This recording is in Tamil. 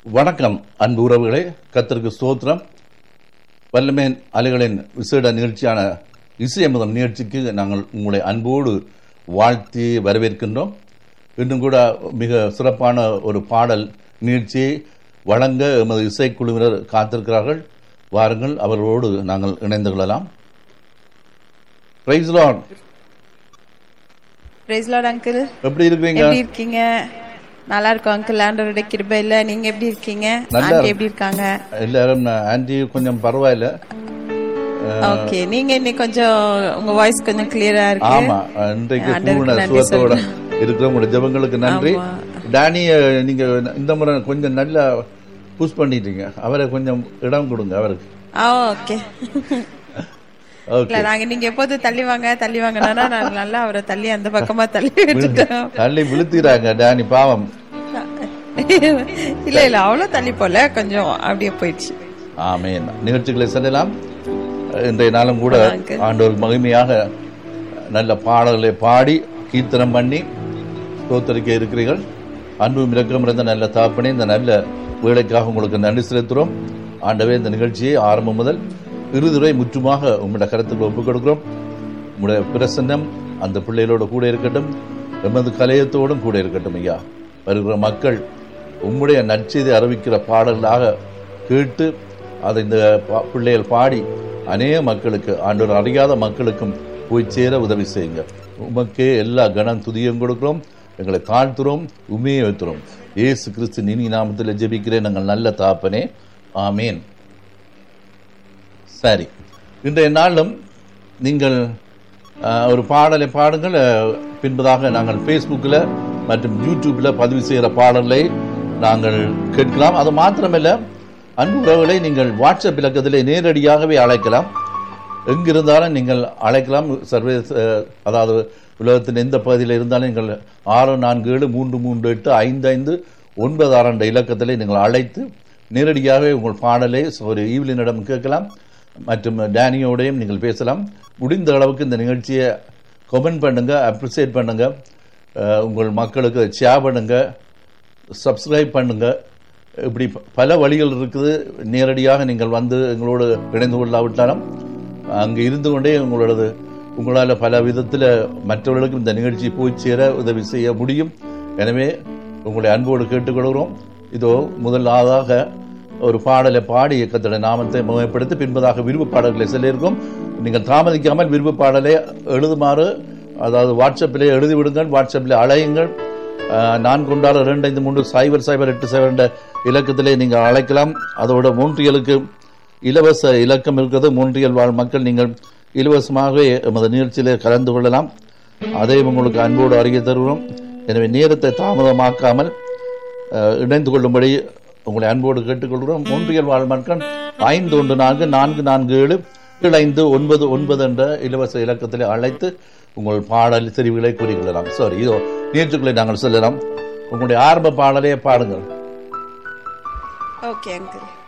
வணக்கம் அன்பு உறவுகளே கத்திற்கு ஸ்தோத்திரம் வல்லமேன் அலைகளின் விசேட நிகழ்ச்சியான இசையமுதம் நிகழ்ச்சிக்கு நாங்கள் உங்களை அன்போடு வாழ்த்தி வரவேற்கின்றோம் இன்னும் கூட மிக சிறப்பான ஒரு பாடல் நிகழ்ச்சியை வழங்க எமது இசைக்குழுவினர் காத்திருக்கிறார்கள் வாருங்கள் அவர்களோடு நாங்கள் இணைந்து கொள்ளலாம் praise lord praise lord uncle எப்படி இருக்கிறீங்க எப்படி இருக்கீங்க நல்லா இருக்கும் அங்கிள் ஆண்டவருடைய கிருபையில நீங்க எப்படி இருக்கீங்க நல்லா ஆண்டி இருக்கு. எப்படி இருக்காங்க எல்லாரும் ஆன்டி கொஞ்சம் பரவாயில்ல ஓகே நீங்க இன்னைக்கு கொஞ்சம் உங்க வாய்ஸ் கொஞ்சம் கிளியரா இருக்கு ஆமா இன்றைக்கு ஆண்டவருக்கு பூர்ண நன்றி சுகத்தோட இருக்கிற உங்களோட ஜெபங்களுக்கு நன்றி ஆமா. டேனிய நீங்க இந்த முறை கொஞ்சம் நல்லா புஷ் பண்ணிட்டீங்க அவரை கொஞ்சம் இடம் கொடுங்க அவருக்கு ஆ ஓகே ஓகே இல்ல நாங்க நீங்க எப்போது தள்ளி வாங்க தள்ளி வாங்கன்னா நான் நல்லா அவரை தள்ளி அந்த பக்கமா தள்ளி விட்டுட்டோம் தள்ளி விழுத்துறாங்க டேனி பாவம் இல்ல இல்ல அவ்வளவு தள்ளி போல கொஞ்சம் அப்படியே போயிடுச்சு ஆமேன் நிகழ்ச்சிகளை செல்லலாம் இன்றைய நாளும் கூட uncle. ஆண்டவர் மகிமையாக நல்ல பாடல்களை பாடி கீர்த்தனம் பண்ணி ஸ்தோத்தரிக்க இருக்கிறீர்கள் அன்பும் இரக்கம் இருந்த நல்ல தாப்பனே இந்த நல்ல வேலைக்காக உங்களுக்கு நன்றி செலுத்துகிறோம் ஆண்டவே இந்த நிகழ்ச்சியை ஆரம்பம் முதல் இறுதிவரை முற்றுமாக உங்களுடைய கருத்துக்களை ஒப்புக் கொடுக்கிறோம் உங்களுடைய பிரசன்னம் அந்த பிள்ளைகளோட கூட இருக்கட்டும் எமது கலையத்தோடும் கூட இருக்கட்டும் ஐயா வருகிற மக்கள் உம்முடைய நற்செய்தி அறிவிக்கிற பாடல்களாக கேட்டு அதை இந்த பா- பிள்ளைகள் பாடி அநேக மக்களுக்கு ஆண்டவர் அறியாத மக்களுக்கும் போய் சேர உதவி செய்யுங்க உமக்கே எல்லா கனம் துதியும் கொடுக்கிறோம் எங்களை தாழ்த்துறோம் உண்மையை வைத்துறோம் இயேசு கிறிஸ்து நினி நாமத்தில் ஜெபிக்கிறேன் நாங்கள் நல்ல தாப்பனே ஆமேன் சரி இன்றைய நாளிலும் நீங்கள் அஹ், ஒரு பாடலை பாடுங்கள் அஹ், பின்பதாக நாங்கள் ஃபேஸ்புக்கில் மற்றும் யூடியூப்பில் பதிவு செய்கிற பாடலை நாங்கள் கேட்கலாம் அது மாத்திரமல்ல அன்பு உறவுகளை நீங்கள் வாட்ஸ்அப் இலக்கத்திலே நேரடியாகவே அழைக்கலாம் எங்கிருந்தாலும் நீங்கள் அழைக்கலாம் சர்வதேச அஹ், அதாவது உலகத்தின் எந்த பகுதியில் இருந்தாலும் நீங்கள் ஆறு நான்கு ஏழு மூன்று மூன்று எட்டு ஐந்து ஐந்து ஒன்பது ஆறு என்ற இலக்கத்திலே நீங்கள் அழைத்து நேரடியாகவே உங்கள் பாடலை ஒரு ஈவிலினிடம் கேட்கலாம் மற்றும் டேனியோடையும் நீங்கள் பேசலாம் முடிந்த அளவுக்கு இந்த நிகழ்ச்சியை கமெண்ட் பண்ணுங்க அப்ரிசியேட் பண்ணுங்க அஹ், உங்கள் மக்களுக்கு ஷேர் பண்ணுங்க சப்ஸ்கிரைப் பண்ணுங்க இப்படி ப- பல வழிகள் இருக்குது நேரடியாக நீங்கள் வந்து எங்களோடு இணைந்து கொள்ளாவிட்டாலும் அங்கே இருந்து கொண்டே உங்களோடது உங்களால் பல விதத்தில் மற்றவர்களுக்கும் இந்த நிகழ்ச்சி போய் சேர உதவி செய்ய முடியும் எனவே உங்களை அன்போடு கேட்டுக்கொள்கிறோம் இதோ முதலாவதாக ஒரு பாடலை பாடி இயக்கத்தோட நாமத்தை முகப்படுத்தி பின்பதாக விருப்பு பாடல்களை சொல்லியிருக்கோம் நீங்கள் தாமதிக்காமல் விருப்பு பாடலை எழுதுமாறு அதாவது வாட்ஸ்அப்பிலே எழுதி விடுங்கள் வாட்ஸ்அப்பில் அழையுங்கள் அஹ், நான் கொண்டாட ரெண்டு ஐந்து மூன்று சைபர் சைபர் எட்டு சைபர் என்ற இலக்கத்திலே நீங்கள் அழைக்கலாம் அதோட மூன்றியலுக்கு இலவச இலக்கம் இருக்கிறது மூன்றியல் வாழ் மக்கள் நீங்கள் இலவசமாகவே எமது நிகழ்ச்சியிலே கலந்து கொள்ளலாம் அதையும் உங்களுக்கு அன்போடு அறிய தருகிறோம் எனவே நேரத்தை தாமதமாக்காமல் அஹ், இணைந்து கொள்ளும்படி உங்களை அன்போடு கேட்டுக்கொள்கிறோம் மூன்றியல் வாழ் மக்கள் ஐந்து ஒன்று நான்கு நான்கு நான்கு ஏழு ஏழு ஐந்து ஒன்பது ஒன்பது என்ற இலவச இலக்கத்திலே அழைத்து உங்கள் பாடல் தெரிவுகளை கூறிக்கொள்ளலாம் சாரி இதோ நிகழ்ச்சிகளை நாங்கள் சொல்லலாம் உங்களுடைய ஆரம்ப பாடலே பாடுங்கள் ஓகே அங்கிள்